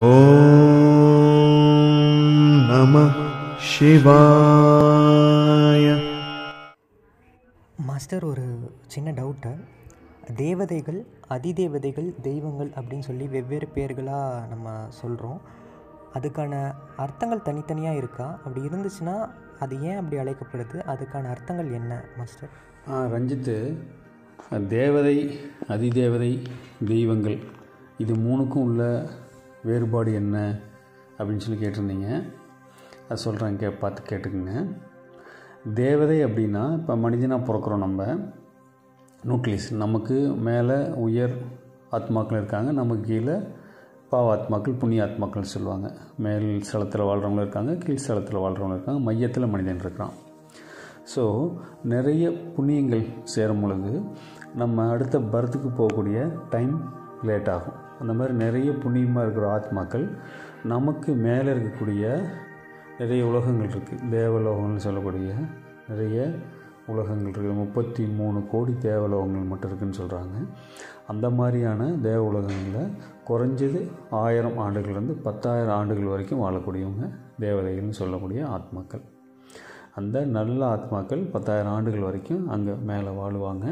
ॐ नमः शिवाय மாஸ்டர் ஒரு சின்ன டவுட்டு தேவதைகள் அதிதேவதைகள் தெய்வங்கள் அப்படின்னு சொல்லி வெவ்வேறு பேர்களாக நம்ம சொல்கிறோம் அதுக்கான அர்த்தங்கள் தனித்தனியாக இருக்கா அப்படி இருந்துச்சுன்னா அது ஏன் அப்படி அழைக்கப்படுது அதுக்கான அர்த்தங்கள் என்ன மாஸ்டர் ஆ, ரஞ்சித்து தேவதை அதிதேவதை தெய்வங்கள் இது மூணுக்கும் உள்ள வேறுபாடு என்ன அப்படின்னு சொல்லி கேட்டிருந்தீங்க அது சொல்கிறேன் கே பார்த்து கேட்டுக்குங்க தேவதை அப்படின்னா இப்போ மனிதனாக பிறக்கிறோம் நம்ம நியூக்ளியஸ் நமக்கு மேலே உயர் ஆத்மாக்கள் இருக்காங்க நமக்கு கீழே பாவ ஆத்மாக்கள் புண்ணிய ஆத்மாக்கள்னு சொல்லுவாங்க மேல் ஸ்தலத்தில் வாழ்கிறவங்களும் இருக்காங்க கீழ் ஸ்தலத்தில் வாழ்கிறவங்களும் இருக்காங்க மையத்தில் மனிதன் இருக்கிறான் ஸோ நிறைய புண்ணியங்கள் சேரும் பொழுது நம்ம அடுத்த பர்த்துக்கு போகக்கூடிய டைம் லேட் ஆகும் அந்த மாதிரி நிறைய புண்ணியமாக இருக்கிற ஆத்மாக்கள் நமக்கு மேலே இருக்கக்கூடிய நிறைய உலகங்கள் இருக்குது தேவலோகங்கள்னு சொல்லக்கூடிய நிறைய உலகங்கள் இருக்குது முப்பத்தி மூணு கோடி தேவலோகங்கள் மட்டும் இருக்குதுன்னு சொல்கிறாங்க அந்த மாதிரியான தேவ உலகங்களில் குறைஞ்சது ஆயிரம் ஆண்டுகள்லேருந்து பத்தாயிரம் ஆண்டுகள் வரைக்கும் வாழக்கூடியவங்க தேவதைகள்னு சொல்லக்கூடிய ஆத்மாக்கள் அந்த நல்ல ஆத்மாக்கள் பத்தாயிரம் ஆண்டுகள் வரைக்கும் அங்கே மேலே வாழுவாங்க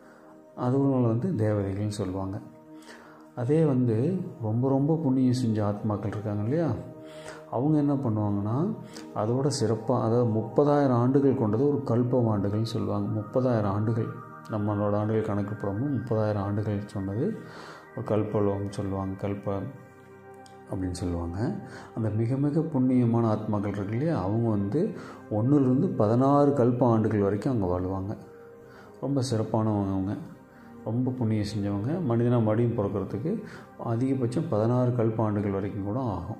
அதுவும் வந்து தேவதைகள்னு சொல்லுவாங்க அதே வந்து ரொம்ப ரொம்ப புண்ணியம் செஞ்ச ஆத்மாக்கள் இருக்காங்க இல்லையா அவங்க என்ன பண்ணுவாங்கன்னா அதோட சிறப்பாக அதாவது முப்பதாயிரம் ஆண்டுகள் கொண்டது ஒரு கல்பம் ஆண்டுகள்னு சொல்லுவாங்க முப்பதாயிரம் ஆண்டுகள் நம்மளோட ஆண்டுகள் கணக்கு போடும்போது முப்பதாயிரம் ஆண்டுகள் சொன்னது ஒரு கல்பலோகம் சொல்லுவாங்க கல்ப அப்படின்னு சொல்லுவாங்க அந்த மிக மிக புண்ணியமான ஆத்மாக்கள் இருக்கு இல்லையா அவங்க வந்து ஒன்றுலேருந்து பதினாறு கல்ப ஆண்டுகள் வரைக்கும் அங்கே வாழுவாங்க ரொம்ப சிறப்பானவங்க அவங்க ரொம்ப புண்ணியம் செஞ்சவங்க மனிதனாக மறுபடியும் பிறக்கிறதுக்கு அதிகபட்சம் பதினாறு கல்ப ஆண்டுகள் வரைக்கும் கூட ஆகும்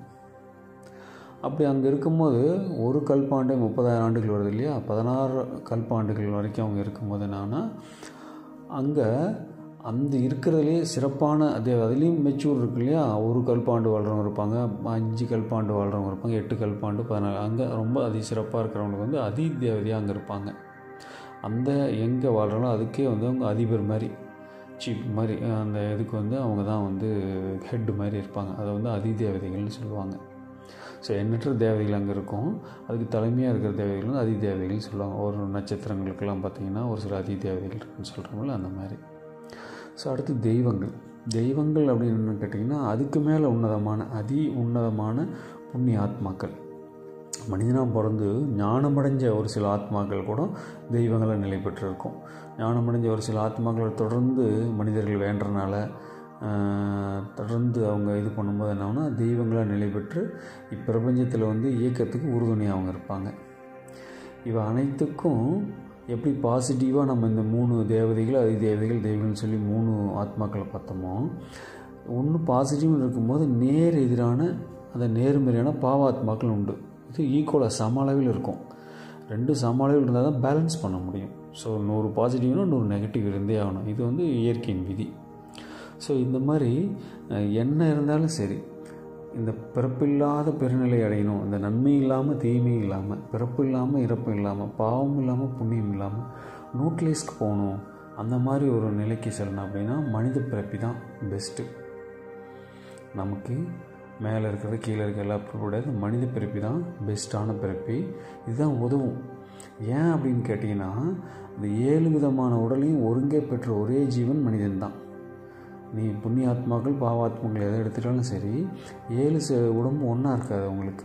அப்படி அங்கே இருக்கும்போது ஒரு கல்பாண்டே முப்பதாயிரம் ஆண்டுகள் வருது இல்லையா பதினாறு கல்பாண்டுகள் வரைக்கும் அவங்க இருக்கும்போது என்னன்னா அங்கே அந்த இருக்கிறதுலே சிறப்பான அதே அதுலேயும் மெச்சூர் இருக்கு இல்லையா ஒரு கல்பாண்டு வாழ்கிறவங்க இருப்பாங்க அஞ்சு கல்பாண்டு வாழ்கிறவங்க இருப்பாங்க எட்டு கல்பாண்டு பதினாலு அங்கே ரொம்ப அதி சிறப்பாக இருக்கிறவங்களுக்கு வந்து அதி தேவதையாக அங்கே இருப்பாங்க அந்த எங்கே வாழ்கிறாங்களோ அதுக்கே வந்து அவங்க அதிபர் மாதிரி சீப் மாதிரி அந்த இதுக்கு வந்து அவங்க தான் வந்து ஹெட் மாதிரி இருப்பாங்க அதை வந்து அதி தேவதைகள்னு சொல்லுவாங்க ஸோ எண்ணற்ற தேவதைகள் அங்கே இருக்கும் அதுக்கு தலைமையாக இருக்கிற தேவதைகள் வந்து அதி தேவதைகள்னு சொல்லுவாங்க ஒரு நட்சத்திரங்களுக்கெல்லாம் பார்த்திங்கன்னா ஒரு சில அதி தேவதைகள் இருக்குன்னு சொல்கிறோம்ல அந்த மாதிரி ஸோ அடுத்து தெய்வங்கள் தெய்வங்கள் அப்படின்னு என்னன்னு கேட்டிங்கன்னா அதுக்கு மேலே உன்னதமான அதி உன்னதமான புண்ணிய ஆத்மாக்கள் மனிதனாக பிறந்து ஞானமடைஞ்ச ஒரு சில ஆத்மாக்கள் கூட தெய்வங்களை நிலை பெற்றிருக்கும் ஞானமடைஞ்ச ஒரு சில ஆத்மாக்களை தொடர்ந்து மனிதர்கள் வேண்டுறனால ஆஹ், தொடர்ந்து அவங்க இது பண்ணும்போது என்னன்னா தெய்வங்களாக நிலை பெற்று இப்பிரபஞ்சத்தில் வந்து இயக்கத்துக்கு உறுதுணையாக அவங்க இருப்பாங்க இவை அனைத்துக்கும் எப்படி பாசிட்டிவாக நம்ம இந்த மூணு தேவதைகள் அதி தேவதைகள் தெய்வங்கள்னு சொல்லி மூணு ஆத்மாக்களை பார்த்தோமோ ஒன்று பாசிட்டிவ்னு இருக்கும்போது நேர் எதிரான அந்த நேர்மறையான பாவாத்மாக்கள் உண்டு இது ஈக்குவலாக சம அளவில் இருக்கும் ரெண்டு சம அளவில் இருந்தால் தான் பேலன்ஸ் பண்ண முடியும் ஸோ நூறு பாசிட்டிவ்னா நூறு நெகட்டிவ் இருந்தே ஆகணும் இது வந்து இயற்கையின் விதி ஸோ இந்த மாதிரி அஹ், என்ன இருந்தாலும் சரி இந்த பிறப்பில்லாத பெருநிலை அடையணும் இந்த நன்மை இல்லாமல் தீமை இல்லாமல் பிறப்பு இல்லாமல் இறப்பு இல்லாமல் பாவம் இல்லாமல் புண்ணியம் இல்லாமல் நியூட்ரலைஸ்க்கு போகணும் அந்த மாதிரி ஒரு நிலைக்கு செல்லணும் அப்படின்னா மனித பிறப்பி தான் பெஸ்ட்டு நமக்கு மேலே இருக்கிறது கீழே இருக்கிற எல்லா பிறப்போட மனித பிறப்பி தான் பெஸ்ட்டான பிறப்பி இதுதான் உதவும் ஏன் அப்படின்னு கேட்டிங்கன்னா இந்த ஏழு விதமான உடலையும் ஒருங்கே பெற்ற ஒரே ஜீவன் மனிதன் தான் நீ புண்ணிய ஆத்மாக்கள் பாவாத்மாக்கள் எதை எடுத்துட்டாலும் சரி ஏழு ச- உடம்பு ஒன்றா இருக்காது அவங்களுக்கு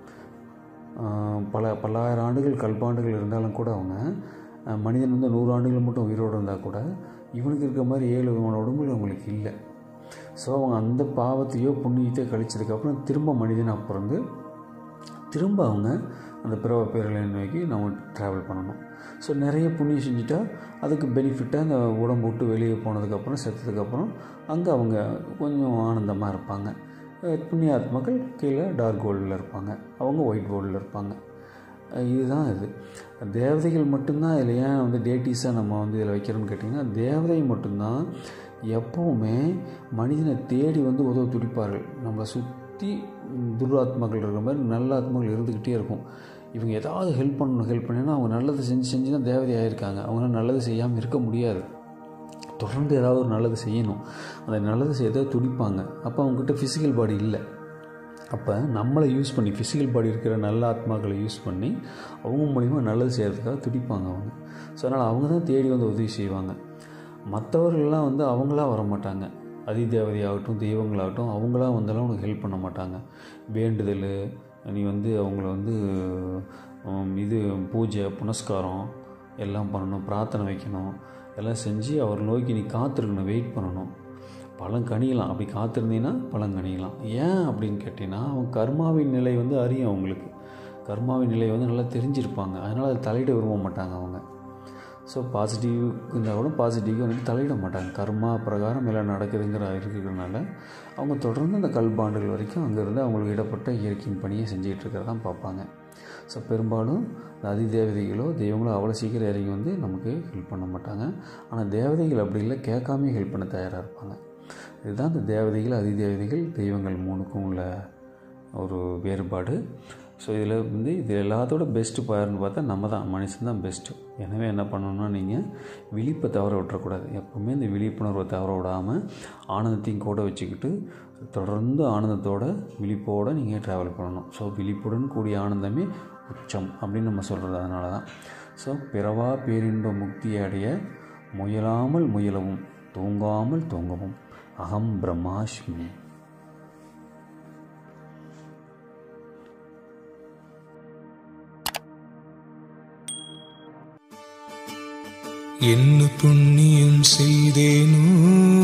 ஆஹ் பல பல்லாயிரம் ஆண்டுகள் கல்பாண்டுகள் இருந்தாலும் கூட அவங்க ஆஹ் மனிதன் வந்து நூறு ஆண்டுகள் மட்டும் உயிரோடு இருந்தால் கூட இவனுக்கு இருக்க மாதிரி ஏழு விதமான உடம்புகள் அவங்களுக்கு இல்லை ஸோ அவங்க அந்த பாவத்தையோ புண்ணியத்தையோ கழிச்சதுக்கப்புறம் திரும்ப மனிதனாக பிறந்து திரும்ப அவங்க அந்த பிறவ பேரலை நோக்கி நம்ம ட்ராவல் பண்ணணும் ஸோ நிறைய புண்ணியம் செஞ்சுட்டா அதுக்கு பெனிஃபிட்டாக அந்த உடம்பு விட்டு வெளியே போனதுக்கப்புறம் செத்ததுக்கப்புறம் அங்கே அவங்க கொஞ்சம் ஆனந்தமாக இருப்பாங்க அஹ் புண்ணிய ஆத்மாக்கள் கீழே டார்க் கோல்டில் இருப்பாங்க அவங்க ஒயிட் கோல்டில் இருப்பாங்க அஹ் இதுதான் இது தேவதைகள் மட்டும்தான் இதில் ஏன் வந்து டேட்டிஸாக நம்ம வந்து இதில் வைக்கிறோம்னு கேட்டிங்கன்னா தேவதை மட்டும்தான் எப்போவுமே மனிதனை தேடி வந்து உதவ துடிப்பார்கள் நம்மளை சுற்றி துராத்மாக்கள் இருக்கிற மாதிரி நல்ல ஆத்மாக்கள் இருந்துக்கிட்டே இருக்கும் இவங்க ஏதாவது ஹெல்ப் பண்ணணும் ஹெல்ப் பண்ணினா அவங்க நல்லது செஞ்சு செஞ்சு தான் தேவதை ஆயிருக்காங்க அவங்களால நல்லது செய்யாமல் இருக்க முடியாது தொடர்ந்து ஏதாவது ஒரு நல்லது செய்யணும் அந்த நல்லது செய்ய துடிப்பாங்க அப்போ அவங்ககிட்ட ஃபிசிக்கல் பாடி இல்லை அப்போ நம்மளை யூஸ் பண்ணி ஃபிசிக்கல் பாடி இருக்கிற நல்ல ஆத்மாக்களை யூஸ் பண்ணி அவங்க மூலிமா நல்லது செய்கிறதுக்காக துடிப்பாங்க அவங்க ஸோ அதனால் அவங்க தான் தேடி வந்து உதவி செய்வாங்க மற்றவர்கள்லாம் வந்து அவங்களா வர மாட்டாங்க அதிதேவதையாகட்டும் தெய்வங்களாகட்டும் அவங்களாம் வந்தெல்லாம் உனக்கு ஹெல்ப் பண்ண மாட்டாங்க வேண்டுதல் நீ வந்து அவங்கள வந்து உம், இது பூஜை புனஸ்காரம் எல்லாம் பண்ணணும் பிரார்த்தனை வைக்கணும் எல்லாம் செஞ்சு அவர் நோக்கி நீ காத்திருக்கணும் வெயிட் பண்ணணும் பழம் கனியலாம் அப்படி காத்திருந்தீங்கன்னா பழம் கனியலாம் ஏன் அப்படின்னு கேட்டிங்கன்னா அவன் கர்மாவின் நிலை வந்து அறியும் அவங்களுக்கு கர்மாவின் நிலை வந்து நல்லா தெரிஞ்சிருப்பாங்க அதனால் அதை தலையிட விரும்ப மாட்டாங்க அவங்க ஸோ பாசிட்டிவ் இருந்தால் கூட பாசிட்டிவ் வந்து தலையிட மாட்டாங்க கர்மா பிரகாரம் எல்லாம் நடக்குதுங்கிற இருக்கிறதுனால அவங்க தொடர்ந்து அந்த கல்பாண்டுகள் வரைக்கும் அங்கேருந்து அவங்களுக்கு இடப்பட்ட இயற்கையின் பணியை செஞ்சுக்கிட்டு இருக்கிறதான் பார்ப்பாங்க ஸோ பெரும்பாலும் இந்த அதிதேவதைகளோ தெய்வங்களோ அவ்வளோ சீக்கிரம் இறங்கி வந்து நமக்கு ஹெல்ப் பண்ண மாட்டாங்க ஆனால் தேவதைகள் அப்படி இல்லை கேட்காமே ஹெல்ப் பண்ண தயாராக இருப்பாங்க இதுதான் இந்த தேவதைகள் அதிதேவதைகள் தெய்வங்கள் மூணுக்கும் உள்ள ஒரு வேறுபாடு ஸோ இதில் வந்து இது எல்லாத்தோட பெஸ்ட்டு பாருன்னு பார்த்தா நம்ம தான் மனுஷன் தான் பெஸ்ட்டு எனவே என்ன பண்ணணும்னா நீங்கள் விழிப்பை தவற விட்டுறக்கூடாது எப்போவுமே இந்த விழிப்புணர்வை தவற விடாமல் ஆனந்தத்தையும் கூட வச்சுக்கிட்டு தொடர்ந்து ஆனந்தத்தோட விழிப்போடு நீங்கள் ட்ராவல் பண்ணணும் ஸோ விழிப்புடன் கூடிய ஆனந்தமே உச்சம் அப்படின்னு நம்ம சொல்கிறது அதனால தான் ஸோ பிறவா பேரின்ப முக்தியை அடைய முயலாமல் முயலவும் தூங்காமல் தூங்கவும் அகம் பிரம்மாஸ்மி என்ன புண்ணியம் செய்தேனோ